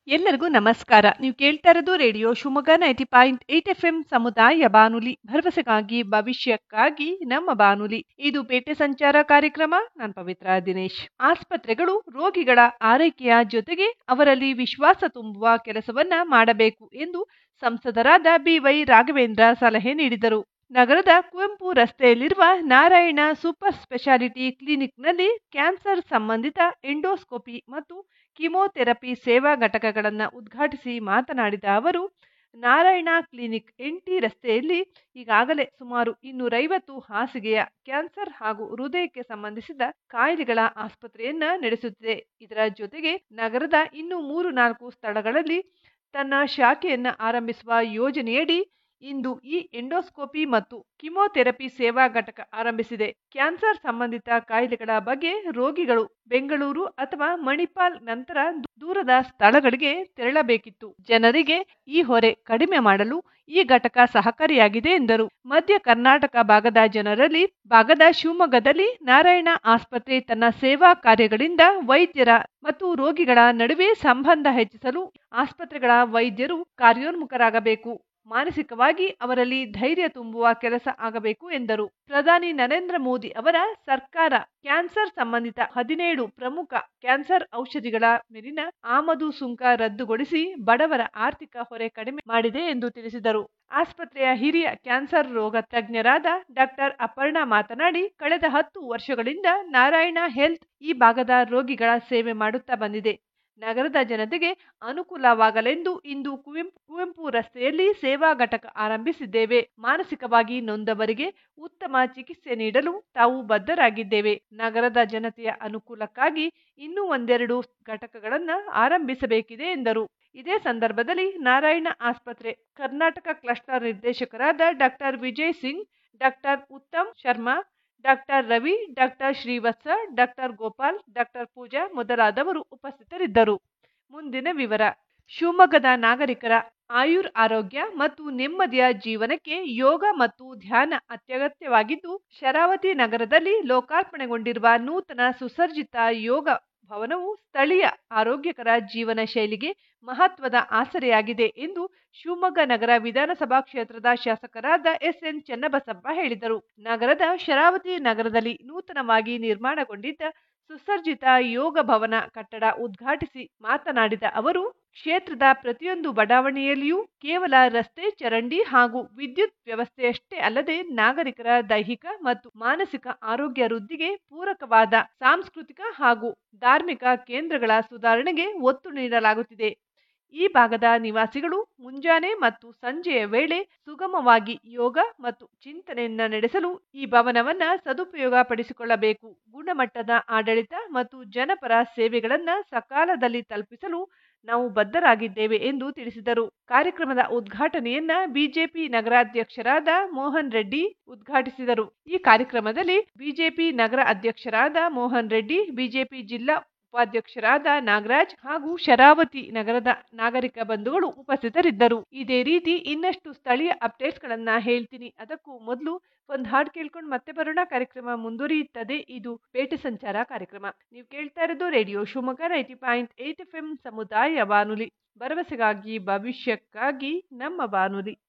ಎಲ್ಲರಿಗೂ ನಮಸ್ಕಾರ ನೀವು ಕೇಳ್ತಾ ಇರೋದು radio Shivamogga ninety point eight F M ಸಮುದಾಯ ಬಾನುಲಿ ಭರವಸೆಗಾಗಿ ಭವಿಷ್ಯಕ್ಕಾಗಿ ನಮ್ಮ ಬಾನುಲಿ ಇದು ಪೇಟೆ ಸಂಚಾರ ಕಾರ್ಯಕ್ರಮ ನಾನು ಪವಿತ್ರ ದಿನೇಶ್ ಆಸ್ಪತ್ರೆಗಳು ರೋಗಿಗಳ ಆರೈಕೆಯ ಜೊತೆಗೆ ಅವರಲ್ಲಿ ವಿಶ್ವಾಸ ತುಂಬುವ ಕೆಲಸವನ್ನ ಮಾಡಬೇಕು ಎಂದು ಸಂಸದರಾದ ಬಿವೈ ರಾಘವೇಂದ್ರ ಸಲಹೆ ನೀಡಿದರು ನಗರದ ಕುವೆಂಪು ರಸ್ತೆಯಲ್ಲಿರುವ ನಾರಾಯಣ ಸೂಪರ್ ಸ್ಪೆಷಾಲಿಟಿ ಕ್ಲಿನಿಕ್ನಲ್ಲಿ ಕ್ಯಾನ್ಸರ್ ಸಂಬಂಧಿತ ಎಂಡೋಸ್ಕೋಪಿ ಮತ್ತು ಕಿಮೋಥೆರಪಿ ಸೇವಾ ಘಟಕಗಳನ್ನು ಉದ್ಘಾಟಿಸಿ ಮಾತನಾಡಿದ ಅವರು ನಾರಾಯಣ ಕ್ಲಿನಿಕ್ ಎಂಟಿ ರಸ್ತೆಯಲ್ಲಿ ಈಗಾಗಲೇ ಸುಮಾರು ಇನ್ನೂರೈವತ್ತು ಹಾಸಿಗೆಯ ಕ್ಯಾನ್ಸರ್ ಹಾಗೂ ಹೃದಯಕ್ಕೆ ಸಂಬಂಧಿಸಿದ ಕಾಯಿಲೆಗಳ ಆಸ್ಪತ್ರೆಯನ್ನ ನಡೆಸುತ್ತಿದೆ ಇದರ ಜೊತೆಗೆ ನಗರದ ಇನ್ನು ಮೂರು ನಾಲ್ಕು ಸ್ಥಳಗಳಲ್ಲಿ ತನ್ನ ಶಾಖೆಯನ್ನ ಆರಂಭಿಸುವ ಯೋಜನೆಯಡಿ ಇಂದು ಈ ಎಂಡೋಸ್ಕೋಪಿ ಮತ್ತು ಕಿಮೋಥೆರಪಿ ಸೇವಾ ಘಟಕ ಆರಂಭಿಸಿದೆ ಕ್ಯಾನ್ಸರ್ ಸಂಬಂಧಿತ ಕಾಯಿಲೆಗಳ ಬಗ್ಗೆ ರೋಗಿಗಳು ಬೆಂಗಳೂರು ಅಥವಾ ಮಣಿಪಾಲ್ ನಂತರ ದೂರದ ಸ್ಥಳಗಳಿಗೆ ತೆರಳಬೇಕಿತ್ತು ಜನರಿಗೆ ಈ ಹೊರೆ ಕಡಿಮೆ ಮಾಡಲು ಈ ಘಟಕ ಸಹಕಾರಿಯಾಗಿದೆ ಎಂದರು ಮಧ್ಯ ಕರ್ನಾಟಕ ಭಾಗದ ಜನರಲ್ಲಿ ಭಾಗದ ಶಿವಮೊಗ್ಗದಲ್ಲಿ ನಾರಾಯಣ ಆಸ್ಪತ್ರೆ ತನ್ನ ಸೇವಾ ಕಾರ್ಯಗಳಿಂದ ವೈದ್ಯರ ಮತ್ತು ರೋಗಿಗಳ ನಡುವೆ ಸಂಬಂಧ ಹೆಚ್ಚಿಸಲು ಆಸ್ಪತ್ರೆಗಳ ವೈದ್ಯರು ಕಾರ್ಯೋನ್ಮುಖರಾಗಬೇಕು ಮಾನಸಿಕವಾಗಿ ಅವರಲ್ಲಿ ಧೈರ್ಯ ತುಂಬುವ ಕೆಲಸ ಆಗಬೇಕು ಎಂದರು ಪ್ರಧಾನಿ ನರೇಂದ್ರ ಮೋದಿ ಅವರ ಸರ್ಕಾರ ಕ್ಯಾನ್ಸರ್ ಸಂಬಂಧಿತ ಹದಿನೇಳು ಪ್ರಮುಖ ಕ್ಯಾನ್ಸರ್ ಔಷಧಿಗಳ ಮೇಲಿನ ಆಮದು ಸುಂಕ ರದ್ದುಗೊಳಿಸಿ ಬಡವರ ಆರ್ಥಿಕ ಹೊರೆ ಕಡಿಮೆ ಮಾಡಿದೆ ಎಂದು ತಿಳಿಸಿದರು ಆಸ್ಪತ್ರೆಯ ಹಿರಿಯ ಕ್ಯಾನ್ಸರ್ ರೋಗ ತಜ್ಞರಾದ ಡಾಕ್ಟರ್ ಅಪರ್ಣಾ ಮಾತನಾಡಿ ಕಳೆದ ಹತ್ತು ವರ್ಷಗಳಿಂದ ನಾರಾಯಣ ಹೆಲ್ತ್ ಈ ಭಾಗದ ರೋಗಿಗಳ ಸೇವೆ ಮಾಡುತ್ತಾ ಬಂದಿದೆ ನಗರದ ಜನತೆಗೆ ಅನುಕೂಲವಾಗಲೆಂದು ಇಂದು ಕುವೆಂಪು ಕುವೆಂಪು ರಸ್ತೆಯಲ್ಲಿ ಸೇವಾ ಘಟಕ ಆರಂಭಿಸಿದ್ದೇವೆ ಮಾನಸಿಕವಾಗಿ ನೊಂದವರಿಗೆ ಉತ್ತಮ ಚಿಕಿತ್ಸೆ ನೀಡಲು ತಾವು ಬದ್ಧರಾಗಿದ್ದೇವೆ ನಗರದ ಜನತೆಯ ಅನುಕೂಲಕ್ಕಾಗಿ ಇನ್ನೂ ಒಂದೆರಡು ಘಟಕಗಳನ್ನು ಆರಂಭಿಸಬೇಕಿದೆ ಎಂದರು ಇದೇ ಸಂದರ್ಭದಲ್ಲಿ ನಾರಾಯಣ ಆಸ್ಪತ್ರೆ ಕರ್ನಾಟಕ ಕ್ಲಸ್ಟರ್ ನಿರ್ದೇಶಕರಾದ doctor Vijay Singh doctor Uttam Sharma doctor Ravi doctor Srivatsa doctor Gopal doctor Pooja ಮೊದಲಾದವರು ಉಪಸ್ಥಿತರಿದ್ದರು ಮುಂದಿನ ವಿವರ ಶಿವಮೊಗ್ಗದ ನಾಗರಿಕರ ಆಯುರ್ ಆರೋಗ್ಯ ಮತ್ತು ನೆಮ್ಮದಿಯ ಜೀವನಕ್ಕೆ ಯೋಗ ಮತ್ತು ಧ್ಯಾನ ಅತ್ಯಗತ್ಯವಾಗಿದ್ದು ಶರಾವತಿ ನಗರದಲ್ಲಿ ಲೋಕಾರ್ಪಣೆಗೊಂಡಿರುವ ನೂತನ ಸುಸರ್ಜಿತ ಯೋಗ ಭವನವು ಸ್ಥಳೀಯ ಆರೋಗ್ಯಕರ ಜೀವನ ಶೈಲಿಗೆ ಮಹತ್ವದ ಆಸರೆಯಾಗಿದೆ ಎಂದು ಶಿವಮೊಗ್ಗ ನಗರ ವಿಧಾನಸಭಾ ಕ್ಷೇತ್ರದ ಶಾಸಕರಾದ ಎಸ್ಎನ್ ಚನ್ನಬಸಪ್ಪ ಹೇಳಿದರು ನಗರದ ಶರಾವತಿ ನಗರದಲ್ಲಿ ನೂತನವಾಗಿ ನಿರ್ಮಾಣಗೊಂಡಿದ್ದ ಸುಸರ್ಜಿತ ಯೋಗ ಭವನ ಕಟ್ಟಡ ಉದ್ಘಾಟಿಸಿ ಮಾತನಾಡಿದ ಅವರು ಕ್ಷೇತ್ರದ ಪ್ರತಿಯೊಂದು ಬಡಾವಣೆಯಲ್ಲಿಯೂ ಕೇವಲ ರಸ್ತೆ ಚರಂಡಿ ಹಾಗೂ ವಿದ್ಯುತ್ ವ್ಯವಸ್ಥೆಯಷ್ಟೇ ಅಲ್ಲದೆ ನಾಗರಿಕರ ದೈಹಿಕ ಮತ್ತು ಮಾನಸಿಕ ಆರೋಗ್ಯ ವೃದ್ಧಿಗೆ ಪೂರಕವಾದ ಸಾಂಸ್ಕೃತಿಕ ಹಾಗೂ ಧಾರ್ಮಿಕ ಕೇಂದ್ರಗಳ ಸುಧಾರಣೆಗೆ ಒತ್ತು ನೀಡಲಾಗುತ್ತಿದೆ ಈ ಭಾಗದ ನಿವಾಸಿಗಳು ಮುಂಜಾನೆ ಮತ್ತು ಸಂಜೆಯ ವೇಳೆ ಸುಗಮವಾಗಿ ಯೋಗ ಮತ್ತು ಚಿಂತನೆಯನ್ನ ನಡೆಸಲು ಈ ಭವನವನ್ನ ಸದುಪಯೋಗ ಪಡಿಸಿಕೊಳ್ಳಬೇಕು ಗುಣಮಟ್ಟದ ಆಡಳಿತ ಮತ್ತು ಜನಪರ ಸೇವೆಗಳನ್ನ ಸಕಾಲದಲ್ಲಿ ತಲುಪಿಸಲು ನಾವು ಬದ್ಧರಾಗಿದ್ದೇವೆ ಎಂದು ತಿಳಿಸಿದರು ಕಾರ್ಯಕ್ರಮದ ಉದ್ಘಾಟನೆಯನ್ನ ಬಿಜೆಪಿ ನಗರಾಧ್ಯಕ್ಷರಾದ ಮೋಹನ್ ರೆಡ್ಡಿ ಉದ್ಘಾಟಿಸಿದರು ಈ ಕಾರ್ಯಕ್ರಮದಲ್ಲಿ ಬಿಜೆಪಿ ನಗರ ಅಧ್ಯಕ್ಷರಾದ ಮೋಹನ್ ರೆಡ್ಡಿ ಬಿಜೆಪಿ ಜಿಲ್ಲಾ ಉಪಾಧ್ಯಕ್ಷರಾದ ನಾಗರಾಜ್ ಹಾಗೂ ಶರಾವತಿ ನಗರದ ನಾಗರಿಕ ಬಂಧುಗಳು ಉಪಸ್ಥಿತರಿದ್ದರು ಇದೇ ರೀತಿ ಇನ್ನಷ್ಟು ಸ್ಥಳೀಯ ಅಪ್ಡೇಟ್ಸ್ ಗಳನ್ನ ಹೇಳ್ತೀನಿ ಅದಕ್ಕೂ ಮೊದಲು ಒಂದು ಹಾಡು ಕೇಳ್ಕೊಂಡು ಮತ್ತೆ ಬರೋಣ ಕಾರ್ಯಕ್ರಮ ಮುಂದುವರಿಯುತ್ತದೆ ಇದು ಪೇಟೆ ಸಂಚಾರ ಕಾರ್ಯಕ್ರಮ ನೀವು ಕೇಳ್ತಾ ಇರೋದು radio Shivamogga ninety point eight F M ಸಮುದಾಯ ಬಾನುಲಿ ಭರವಸೆಗಾಗಿ ಭವಿಷ್ಯಕ್ಕಾಗಿ ನಮ್ಮ ಬಾನುಲಿ